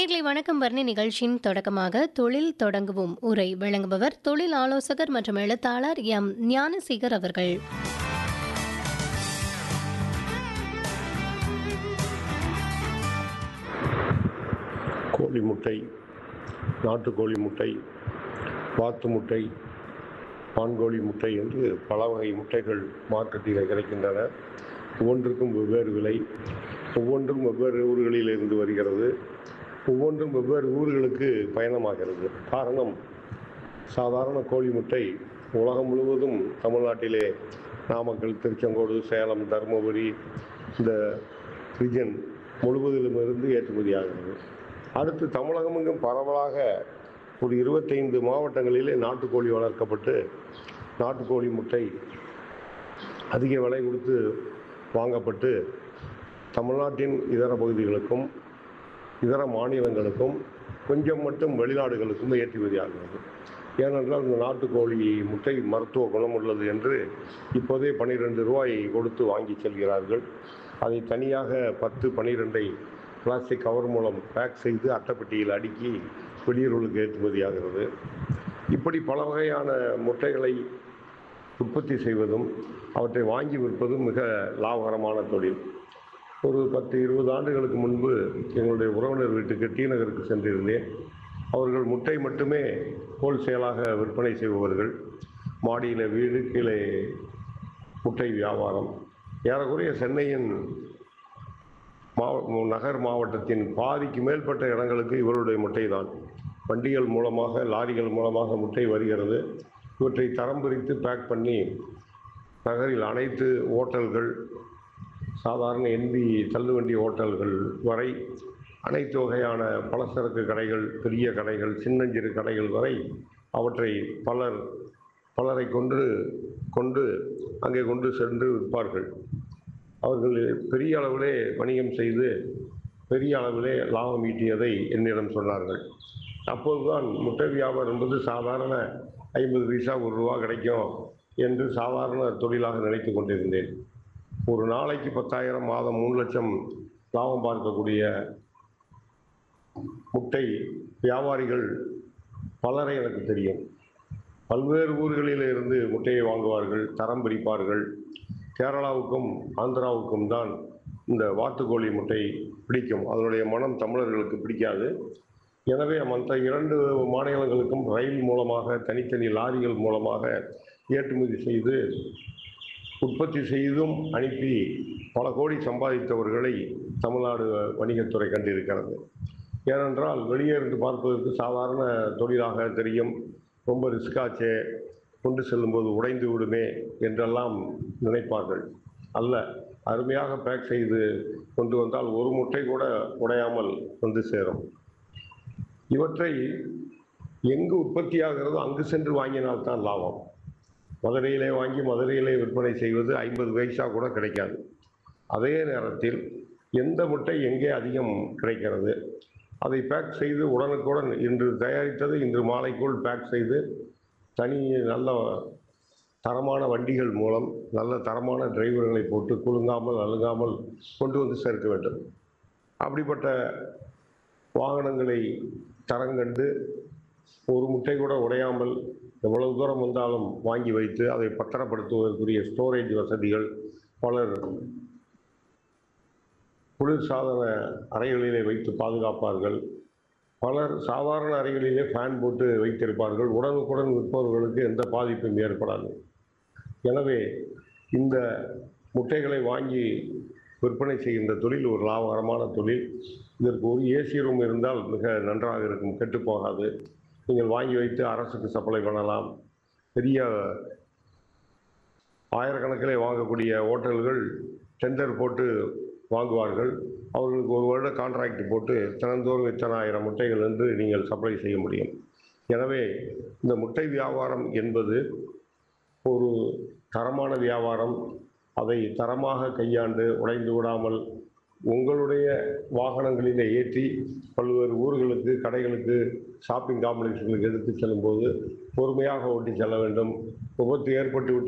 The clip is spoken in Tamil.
நேர்களை வணக்கம் வர்ணி நிகழ்ச்சியின் தொடக்கமாக தொழில் தொடங்குவோம் உரை வழங்குபவர் தொழில் ஆலோசகர் மற்றும் எழுத்தாளர் எம் ஞானசேகர் அவர்கள் கோழி முட்டை நாட்டுக்கோழி முட்டை வாத்து முட்டை பான்கோழி முட்டை என்று பல வகை முட்டைகள் மார்க்கெட்டில் கிடைக்கின்றன ஒவ்வொன்றுக்கும் வெவ்வேறு விலை ஒவ்வொன்றும் வெவ்வேறு ஊர்களில் இருந்து வருகிறது ஒவ்வொன்றும் வெவ்வேறு ஊர்களுக்கு பயணமாகிறது காரணம் சாதாரண கோழி முட்டை உலகம் முழுவதும் தமிழ்நாட்டிலே நாமக்கல் திருச்செங்கோடு சேலம் தருமபுரி இந்த ரீஜன் முழுவதிலுமிருந்து ஏற்றுமதியாகிறது அடுத்து தமிழகம் எங்கும் பரவலாக ஒரு இருபத்தைந்து மாவட்டங்களிலே நாட்டுக்கோழி வளர்க்கப்பட்டு நாட்டுக்கோழி முட்டை அதிக விலை கொடுத்து வாங்கப்பட்டு தமிழ்நாட்டின் இதர பகுதிகளுக்கும் இதர மாநிலங்களுக்கும் கொஞ்சம் மட்டும் வெளிநாடுகளுக்கும் ஏற்றுமதியாகிறது ஏனென்றால் இந்த நாட்டுக்கோழி முட்டை மருத்துவ குணம் உள்ளது என்று இப்போதே பன்னிரெண்டு ரூபாய் கொடுத்து வாங்கி செல்கிறார்கள் அதை தனியாக பத்து பன்னிரெண்டை பிளாஸ்டிக் கவர் மூலம் பேக் செய்து அட்டைப்பெட்டியில் அடுக்கி வெளியூர்களுக்கு ஏற்றுமதியாகிறது இப்படி பல வகையான முட்டைகளை உற்பத்தி செய்வதும் அவற்றை வாங்கி விற்பதும் மிக லாபகரமான தொழில் ஒரு பத்து இருபது ஆண்டுகளுக்கு முன்பு எங்களுடைய உறவினர் வீட்டுக்கு டி நகருக்கு சென்றிருந்தேன் அவர்கள் முட்டை மட்டுமே ஹோல்சேலாக விற்பனை செய்பவர்கள் மாடியில் வீடு கீழே முட்டை வியாபாரம் ஏறக்குறைய சென்னையின் மாவ நகர் மாவட்டத்தின் பாதிக்கு மேற்பட்ட இடங்களுக்கு இவருடைய முட்டை தான் வண்டிகள் மூலமாக லாரிகள் மூலமாக முட்டை வருகிறது இவற்றை தரம் பிரித்து பேக் பண்ணி நகரில் அனைத்து ஓட்டல்கள் சாதாரண எண்பி தள்ளுவண்டி ஓட்டல்கள் வரை அனைத்து வகையான பலசரக்கு கடைகள் பெரிய கடைகள் சின்னஞ்சிறு கடைகள் வரை அவற்றை பலர் பலரை கொண்டு கொண்டு அங்கே கொண்டு சென்று விற்பார்கள் அவர்கள் பெரிய அளவிலே வணிகம் செய்து பெரிய அளவிலே லாபம் ஈட்டியதை என்னிடம் சொன்னார்கள் அப்போதுதான் முட்டை வியாபாரம் என்பது சாதாரண ஐம்பது பைசா ஒரு ரூபா கிடைக்கும் என்று சாதாரண தொழிலாக நினைத்து கொண்டிருந்தேன் ஒரு நாளைக்கு பத்தாயிரம் மாதம் மூணு லட்சம் லாபம் பார்க்கக்கூடிய முட்டை வியாபாரிகள் பலரை எனக்கு தெரியும் பல்வேறு ஊர்களில் இருந்து முட்டையை வாங்குவார்கள் தரம் பிரிப்பார்கள் கேரளாவுக்கும் ஆந்திராவுக்கும் தான் இந்த வாத்துக்கோழி முட்டை பிடிக்கும் அதனுடைய மனம் தமிழர்களுக்கு பிடிக்காது எனவே மற்ற இரண்டு மாநிலங்களுக்கும் ரயில் மூலமாக தனித்தனி லாரிகள் மூலமாக ஏற்றுமதி செய்து உற்பத்தி செய்தும் அனுப்பி பல கோடி சம்பாதித்தவர்களை தமிழ்நாடு வணிகத்துறை கண்டிருக்கிறது ஏனென்றால் வெளியே இருந்து பார்ப்பதற்கு சாதாரண தொழிலாக தெரியும் ரொம்ப ரிஸ்காச்சே கொண்டு செல்லும்போது உடைந்து விடுமே என்றெல்லாம் நினைப்பார்கள் அல்ல அருமையாக பேக் செய்து கொண்டு வந்தால் ஒரு முட்டை கூட உடையாமல் வந்து சேரும் இவற்றை எங்கு உற்பத்தியாகிறதோ அங்கு சென்று வாங்கினால்தான் லாபம் மதுரையிலே வாங்கி மதுரையிலே விற்பனை செய்வது ஐம்பது பைசா கூட கிடைக்காது அதே நேரத்தில் எந்த முட்டை எங்கே அதிகம் கிடைக்கிறது அதை பேக் செய்து உடனுக்குடன் இன்று தயாரித்தது இன்று மாலைக்குள் பேக் செய்து தனி நல்ல தரமான வண்டிகள் மூலம் நல்ல தரமான டிரைவர்களை போட்டு குலுங்காமல் அழுங்காமல் கொண்டு வந்து சேர்க்க வேண்டும் அப்படிப்பட்ட வாகனங்களை தரங்கண்டு ஒரு முட்டை கூட உடையாமல் எவ்வளவு தூரம் வந்தாலும் வாங்கி வைத்து அதை பத்திரப்படுத்துவதற்குரிய ஸ்டோரேஜ் வசதிகள் பலர் குளிர்சாதன அறைகளிலே வைத்து பாதுகாப்பார்கள் பலர் சாதாரண அறைகளிலே ஃபேன் போட்டு வைத்திருப்பார்கள் உடனுக்குடன் விற்பவர்களுக்கு எந்த பாதிப்பும் ஏற்படாது எனவே இந்த முட்டைகளை வாங்கி விற்பனை செய்கின்ற தொழில் ஒரு லாபகரமான தொழில் இதற்கு ஒரு ஏசி ரூம் இருந்தால் மிக நன்றாக இருக்கும் கெட்டுப்போகாது நீங்கள் வாங்கி வைத்து அரசுக்கு சப்ளை பண்ணலாம் பெரிய ஆயிரக்கணக்கிலே வாங்கக்கூடிய ஹோட்டல்கள் டெண்டர் போட்டு வாங்குவார்கள் அவர்களுக்கு ஒரு வருட கான்ட்ராக்ட் போட்டு தினந்தோறும் இத்தனை ஆயிரம் முட்டைகள் என்று நீங்கள் சப்ளை செய்ய முடியும் எனவே இந்த முட்டை வியாபாரம் என்பது ஒரு தரமான வியாபாரம் அதை தரமாக கையாண்டு உடைந்து விடாமல் உங்களுடைய வாகனங்களிலே ஏற்றி பல்வேறு ஊர்களுக்கு கடைகளுக்கு ஷாப்பிங் காம்ப்ளெக்ஸ்களுக்கு எடுத்து செல்லும்போது பொறுமையாக ஓட்டி செல்ல வேண்டும் விபத்து ஏற்பட்டு விட்டு